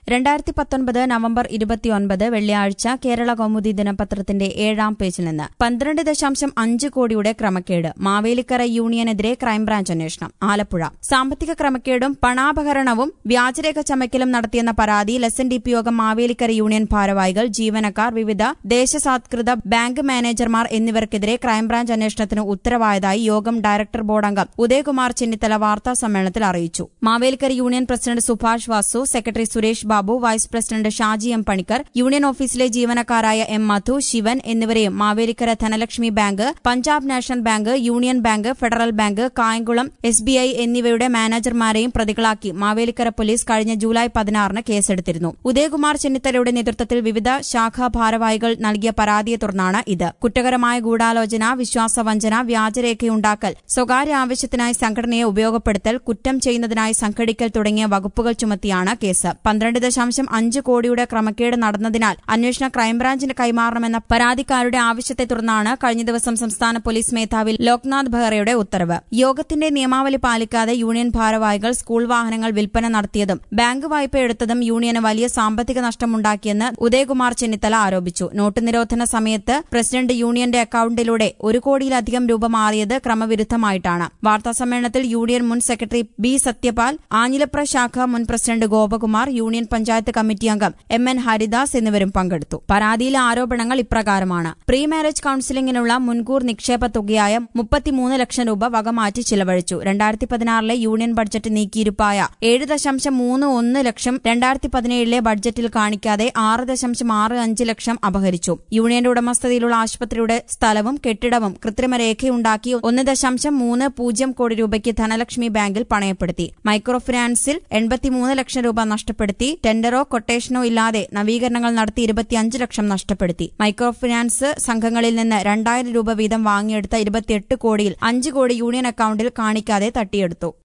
രണ്ടായിരത്തി പത്തൊൻപത് നവംബർ ഇരുപത്തിയൊൻപത് വെള്ളിയാഴ്ച കേരള കൗമുദി ദിനപത്രത്തിന്റെ ഏഴാം പേജിൽ നിന്ന് പന്ത്രണ്ട് ദശാംശം അഞ്ച് കോടിയുടെ ക്രമക്കേട് മാവേലിക്കര യൂണിയനെതിരെ ക്രൈംബ്രാഞ്ച് അന്വേഷണം ആലപ്പുഴ സാമ്പത്തിക ക്രമക്കേടും പണാപഹരണവും വ്യാജരേഖ ചമയ്ക്കലും നടത്തിയെന്ന പരാതിയിൽ എസ് എൻ ഡി പി യോഗം മാവേലിക്കര യൂണിയൻ ഭാരവാഹികൾ ജീവനക്കാർ വിവിധ ദേശസാത്കൃത ബാങ്ക് മാനേജർമാർ എന്നിവർക്കെതിരെ ക്രൈംബ്രാഞ്ച് അന്വേഷണത്തിന് ഉത്തരവായതായി യോഗം ഡയറക്ടർ ബോർഡ് അംഗം ഉദയകുമാർ ചെന്നിത്തല വാർത്താ സമ്മേളനത്തിൽ അറിയിച്ചു Mavelikkara union president Subhash Vasu secretary Suresh Babu vice president Shaji M Panicker union ഓഫീസിലെ ജീവനക്കാരായ എം മധു ശിവൻ എന്നിവരെയും Mavelikkara Dhanalakshmi bank Punjab national bank union bank federal bank Kayamkulam S B I എന്നിവയുടെ മാനേജർമാരെയും പ്രതികളാക്കി മാവേലിക്കര പോലീസ് കഴിഞ്ഞ ജൂലൈ പതിനാറിന് കേസെടുത്തിരുന്നു ഉദയകുമാർ ചെന്നിത്തലയുടെ നേതൃത്വത്തിൽ വിവിധ ശാഖാ ഭാരവാഹികൾ നൽകിയ പരാതിയെ തുടർന്നാണ് ഇത് കുറ്റകരമായ ഗൂഢാലോചന വിശ്വാസവഞ്ചന വ്യാജരേഖയുണ്ടാക്കൽ സ്വകാര്യ ആവശ്യത്തിനായി സംഘടനയെ ഉപയോഗപ്പെടുത്തൽ കുറ്റം ചെയ്യുന്നതിനായി സംഘടിക്കൽ തുടങ്ങിയ വകുപ്പുകൾ ചുമത്തിയാണ് കേസ് പന്ത്രണ്ട് ദശാംശം അഞ്ച് കോടിയുടെ ക്രമക്കേട് നടന്നതിനാൽ അന്വേഷണം ക്രൈംബ്രാഞ്ചിന് കൈമാറണമെന്ന പരാതിക്കാരുടെ ആവശ്യത്തെ തുടർന്നാണ് കഴിഞ്ഞ ദിവസം സംസ്ഥാന പോലീസ് മേധാവി ലോക്നാഥ് ബെഹ്റയുടെ ഉത്തരവ് യോഗത്തിന്റെ നിയമാവലി പാലിക്കാതെ യൂണിയൻ ഭാരവാഹികൾ സ്കൂൾ വാഹനങ്ങൾ വിൽപ്പന നടത്തിയതും ബാങ്ക് വായ്പ എടുത്തതും യൂണിയന് വലിയ സാമ്പത്തിക നഷ്ടമുണ്ടാക്കിയെന്ന് ഉദയകുമാർ ചെന്നിത്തല ആരോപിച്ചു നോട്ട് നിരോധന സമയത്ത് പ്രസിഡന്റ് യൂണിയന്റെ അക്കൌണ്ടിലൂടെ ഒരു കോടിയിലധികം രൂപ മാറിയത് ക്രമവിരുദ്ധമായിട്ടാണ് വാർത്താസമ്മേളനത്തിൽ യൂണിയൻ മുൻ സെക്രട്ടറി ബി സത്യപാൽ ആഞ്ഞിലപ്ര ശാഖ മുൻ president Gopakumar union panchayat committee അംഗം എം എൻ ഹരിദാസ് എന്നിവരും പങ്കെടുത്തു പരാതിയിലെ ആരോപണങ്ങൾ ഇപ്രകാരമാണ് പ്രീ മാരേജ് കൌൺസിലിംഗിനുള്ള മുൻകൂർ നിക്ഷേപ തുകയായ മുപ്പത്തിമൂന്ന് ലക്ഷം രൂപ വകമാറ്റി ചിലവഴിച്ചു രണ്ടായിരത്തി പതിനാറിലെ യൂണിയൻ ബഡ്ജറ്റ് നീക്കിയിരുപ്പായ ഏഴ് ദശാംശം മൂന്ന് ഒന്ന് ലക്ഷം രണ്ടായിരത്തി പതിനേഴിലെ ബഡ്ജറ്റിൽ കാണിക്കാതെ ആറ് ദശാംശം ആറ് അഞ്ച് ലക്ഷം അപഹരിച്ചു യൂണിയന്റെ ഉടമസ്ഥതയിലുള്ള ആശുപത്രിയുടെ സ്ഥലവും കെട്ടിടവും കൃത്രിമ രേഖയുണ്ടാക്കി ഒന്ന് ദശാംശം മൂന്ന് പൂജ്യം കോടി രൂപയ്ക്ക് ധനലക്ഷ്മി ബാങ്കിൽ പണയപ്പെടുത്തി മൈക്രോ ഫിനാൻസിൽ എൺപത്തിമൂന്ന് ലക്ഷം രൂപ നഷ്ടപ്പെടുത്തി ടെൻഡറോ കൊട്ടേഷനോ ഇല്ലാതെ നവീകരണങ്ങൾ നടത്തി ഇരുപത്തിയഞ്ച് ലക്ഷം നഷ്ടപ്പെടുത്തി മൈക്രോ ഫിനാൻസ് സംഘങ്ങളിൽ നിന്ന് രണ്ടായിരം രൂപ വീതം വാങ്ങിയെടുത്ത ഇരുപത്തിയെട്ട് കോടിയിൽ അഞ്ച് കോടി യൂണിയൻ അക്കൌണ്ടിൽ കാണിക്കാതെ തട്ടിയെടുത്തു